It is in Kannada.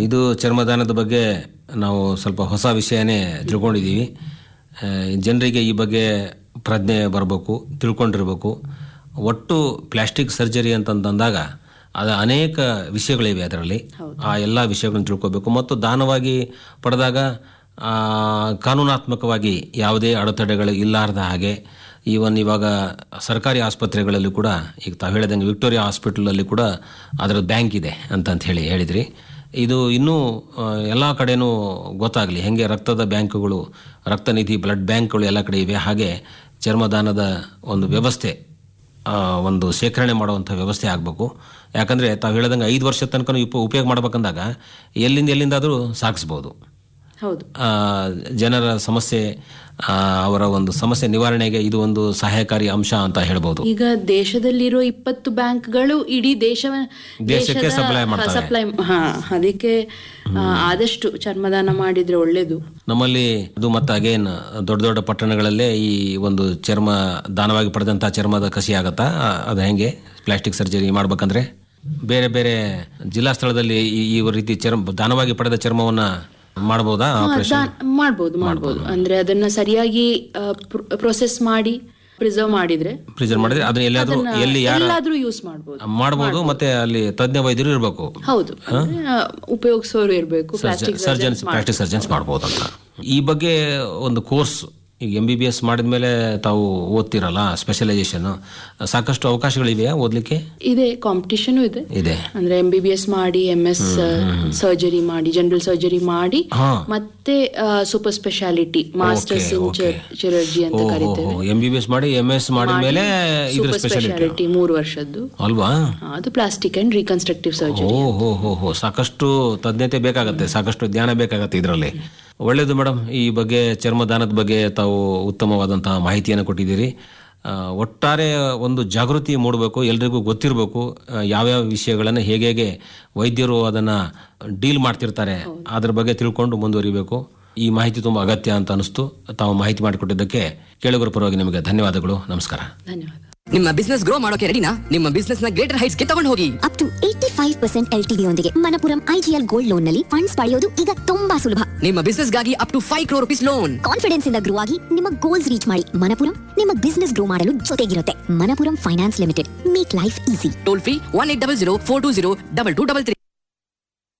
ಇದು ಚರ್ಮದಾನದ ಬಗ್ಗೆ ನಾವು ಸ್ವಲ್ಪ ಹೊಸ ವಿಷಯನೇ ತಿಳ್ಕೊಂಡಿದ್ದೀವಿ ಆ, ಜನರಿಗೆ ಈ ಬಗ್ಗೆ ಪ್ರಜ್ಞೆ ಬರಬೇಕು ತಿಳ್ಕೊಂಡಿರ್ಬೇಕು ಒಟ್ಟು ಪ್ಲಾಸ್ಟಿಕ್ ಸರ್ಜರಿ ಅಂತಂದಾಗ ಅದು ಅನೇಕ ವಿಷಯಗಳಿವೆ ಅದರಲ್ಲಿ ಆ ಎಲ್ಲ ವಿಷಯಗಳನ್ನು ತಿಳ್ಕೋಬೇಕು ಮತ್ತು ದಾನವಾಗಿ ಪಡೆದಾಗ ಆ, ಕಾನೂನಾತ್ಮಕವಾಗಿ ಯಾವುದೇ ಅಡೆತಡೆಗಳು ಇಲ್ಲಾರ್ದ ಹಾಗೆ ಈವನ್ ಇವಾಗ ಸರ್ಕಾರಿ ಆಸ್ಪತ್ರೆಗಳಲ್ಲಿ ಕೂಡ ಈಗ ತಾವು ಹೇಳಿದಂಗೆ ವಿಕ್ಟೋರಿಯಾ ಹಾಸ್ಪಿಟಲಲ್ಲಿ ಕೂಡ ಅದರ ಬ್ಯಾಂಕ್ ಇದೆ ಅಂತಂತ ಹೇಳಿ ಹೇಳಿದ್ರಿ ಇದು ಇನ್ನೂ ಎಲ್ಲ ಕಡೆನೂ ಗೊತ್ತಾಗಲಿ ಹೆಂಗೆ ರಕ್ತದ ಬ್ಯಾಂಕ್ಗಳು ರಕ್ತನಿಧಿ ಬ್ಲಡ್ ಬ್ಯಾಂಕ್ಗಳು ಎಲ್ಲ ಕಡೆ ಇವೆ ಹಾಗೆ ಚರ್ಮದಾನದ ಒಂದು ವ್ಯವಸ್ಥೆ ಆ, ಒಂದು ಶೇಖರಣೆ ಮಾಡುವಂಥ ವ್ಯವಸ್ಥೆ ಆಗಬೇಕು ಯಾಕಂದರೆ ತಾವು ಹೇಳಿದಂಗೆ ಐದು ವರ್ಷದ ತನಕ ಉಪ ಉಪಯೋಗ ಮಾಡ್ಬೇಕಂದಾಗ ಎಲ್ಲಿಂದ ಎಲ್ಲಿಂದಾದರೂ ಸಾಗಿಸ್ಬೋದು ಹೌದು ಆ, ಜನರ ಸಮಸ್ಯೆ ಆ, ಅವರ ಒಂದು ಸಮಸ್ಯೆ ನಿವಾರಣೆಗೆ ಇದು ಒಂದು ಸಹಾಯಕಾರಿ ಅಂಶ ಅಂತ ಹೇಳ್ಬೋದು ಈಗ ದೇಶದಲ್ಲಿರೋ ಇಪ್ಪತ್ತು ಬ್ಯಾಂಕ್ಗಳು ಇಡೀ ದೇಶ ದೇಶಕ್ಕೆ supply ಮಾಡ್ತವೆ. ಸಪ್ಲೈ ಹಾ ಅದಕ್ಕೆ ಆ, ಆದಷ್ಟು ಚರ್ಮದಾನ ಮಾಡಿದ್ರೆ ಒಳ್ಳೇದು ನಮ್ಮಲ್ಲಿ ಅದು ಮತ್ತೆ ಅಗೇನ್ ದೊಡ್ಡ ದೊಡ್ಡ ಪಟ್ಟಣಗಳಲ್ಲೇ ಈ ಒಂದು ಚರ್ಮ ದಾನವಾಗಿ ಪಡೆದಂಥ ಚರ್ಮದ ಕಸಿ ಆಗತ್ತಾ ಆ, ಅದು ಹೆಂಗೆ ಪ್ಲಾಸ್ಟಿಕ್ ಸರ್ಜರಿ ಮಾಡ್ಬೇಕಂದ್ರೆ ಬೇರೆ ಬೇರೆ ಜಿಲ್ಲಾ ಸ್ಥಳದಲ್ಲಿ ಈ ಈ ರೀತಿ ಚರ್ಮ ದಾನವಾಗಿ ಪಡೆದ ಚರ್ಮವನ್ನ ಮಾಡ್ಬೋದಾ ಆಪರೇಷನ್ ದಾ- ಮಾಡ್ಬೋದು ಮಾಡ್ಬೋದು ಅಂದ್ರೆ ಅದನ್ನ ಸರಿಯಾಗಿ ಪ್ರೊಸೆಸ್ ಮಾಡಿ ಪ್ರಿಸರ್ವ್ ಮಾಡಿದ್ರೆ ಪ್ರಿಸರ್ವ್ ಮಾಡಿದ್ರೆ ಅದನ್ನ ಎಲ್ಲಾದ್ರೂ ಅದನ್ನ ಎಲ್ಲಿ ಯಾರ ಎಲ್ಲಾದ್ರೂ ಯೂಸ್ ಮಾಡ್ಬೋದು ಮಾಡ್ಬೋದು ಮತ್ತೆ ಅಲ್ಲಿ ತಜ್ಞ ವೈದ್ಯರು ಇರಬೇಕು ಹೌದು ಅಂದ್ರೆ, ಆ, ಉಪಯೋಗಿಸೋರು ಇರ್ಬೇಕು ಪ್ಲಾಸ್ಟಿಕ್ ಸರ್ಜನ್ಸ್ ಪ್ಲಾಸ್ಟಿಕ್ ಸರ್ಜನ್ಸ್ ಮಾಡ್ಬೋದು ಅಂತ ಈ ಬಗ್ಗೆ ಒಂದು ಕೋರ್ಸ್ ಈಗ ಎಂ ಬಿ ಬಿ ಎಸ್ ಮಾಡಿದ್ಮೇಲೆ ತಾವು ಓದ್ತಿರಲ್ಲ ಸ್ಪೆಷಲೈಸೇಷನ್ ಸಾಕಷ್ಟು ಅವಕಾಶಗಳಿವೆಯಾ ಓದ್ಲಿಕ್ಕೆ ಇದೆ ಕಾಂಪಿಟಿಷನ್ ಇದೆ ಇದೆ ಅಂದ್ರೆ ಎಂ ಬಿ ಬಿ ಎಸ್ ಮಾಡಿ ಎಂ ಎಸ್ ಸರ್ಜರಿ ಮಾಡಿ ಜನರಲ್ ಸರ್ಜರಿ ಮಾಡಿ ಹಾ. ಮತ್ತೆ ಸೂಪರ್ ಸ್ಪೆಷಾಲಿಟಿ ಮಾಸ್ಟರ್ಸ್ ಇನ್ ಚಿರರ್ಜಿ ಅಂತ ಕರಿತೇವೆ ಎಂ ಬಿ ಬಿ ಎಸ್ ಮಾಡಿ ಎಂ ಎಸ್ ಮಾಡಿದ್ಮೇಲೆ ಇದ್ರ ಸೂಪರ್ ಸ್ಪೆಷಾಲಿಟಿ ಸ್ಪೆಷಾಲಿಟಿ ಮೂರು ವರ್ಷದ್ದು ಅಲ್ವಾ ಆ, ಅದು ಪ್ಲಾಸ್ಟಿಕ್ ಅಂಡ್ ರೀಕನ್ಸ್ಟ್ರಕ್ಟಿವ್ ಸರ್ಜರಿ ಓ ಹೋ ಹೋ ಹೋ ಸಾಕಷ್ಟು ತಜ್ಞತೆ ಬೇಕಾಗತ್ತೆ ಸಾಕಷ್ಟು ಜ್ಞಾನ ಬೇಕಾಗತ್ತೆ ಇದರಲ್ಲಿ ಒಳ್ಳೇದು ಮೇಡಮ್ ಈ ಬಗ್ಗೆ ಚರ್ಮದಾನದ ಬಗ್ಗೆ ತಾವು ಉತ್ತಮವಾದಂತಹ ಮಾಹಿತಿಯನ್ನು ಕೊಟ್ಟಿದ್ದೀರಿ ಆ, ಒಟ್ಟಾರೆ ಒಂದು ಜಾಗೃತಿ ಮೂಡಬೇಕು ಎಲ್ರಿಗೂ ಗೊತ್ತಿರಬೇಕು ಆ, ಯಾವ್ಯಾವ ವಿಷಯಗಳನ್ನು ಹೇಗೆ ಹೇಗೆ ವೈದ್ಯರು ಅದನ್ನು ಡೀಲ್ ಮಾಡ್ತಿರ್ತಾರೆ ಅದ್ರ ಬಗ್ಗೆ ತಿಳ್ಕೊಂಡು ಮುಂದುವರಿಬೇಕು ಈ ಮಾಹಿತಿ ತುಂಬ ಅಗತ್ಯ ಅಂತ ಅನಿಸ್ತು ತಾವು ಮಾಹಿತಿ ಮಾಡಿಕೊಟ್ಟಿದ್ದಕ್ಕೆ ಕೇಳುಗರ ಪರವಾಗಿ ನಿಮಗೆ ಧನ್ಯವಾದಗಳು ನಮಸ್ಕಾರ ಧನ್ಯವಾದ ನಿಮ್ಮ ಬಿಸ್ನೆಸ್ ಗ್ರೋ ಮಾಡೋಕೆ ರೆಡಿನಾ ನಿಮ್ಮ ಬಿಸ್ನೆಸ್ ನ ಗ್ರೇಟರ್ ಹೈಟ್ಸ್ ಗೆ ತಗೊಂಡು ಹೋಗಿ up to eighty five percent L T ಯೊಂದಿಗೆ ಮನಪುರಂ ಐಜಿಎಲ್ ಗೋಲ್ಡ್ ಲೋನ್ ನಲ್ಲಿ ಫಂಡ್ಸ್ ಪಡೆಯೋದು ಈಗ ತುಂಬಾ ಸುಲಭ ನಿಮ್ಮ ಬಿಸ್ನೆಸ್ ಗಾಗಿ up to five crore rupees loan confidence ಇಂದ ಗ್ರೋ ಆಗಿ ನಿಮ್ಮ ಗೋಲ್ಸ್ ರೀಚ್ ಮಾಡಿ ಮನಪುರಂ ನಿಮ್ಮ ಬಿಸ್ನೆಸ್ ಗ್ರೋ ಮಾಡಲು ಜೊತೆಗಿರುತ್ತೆ Manappuram finance limited make life easy toll free one eight double zero four two zero double two double three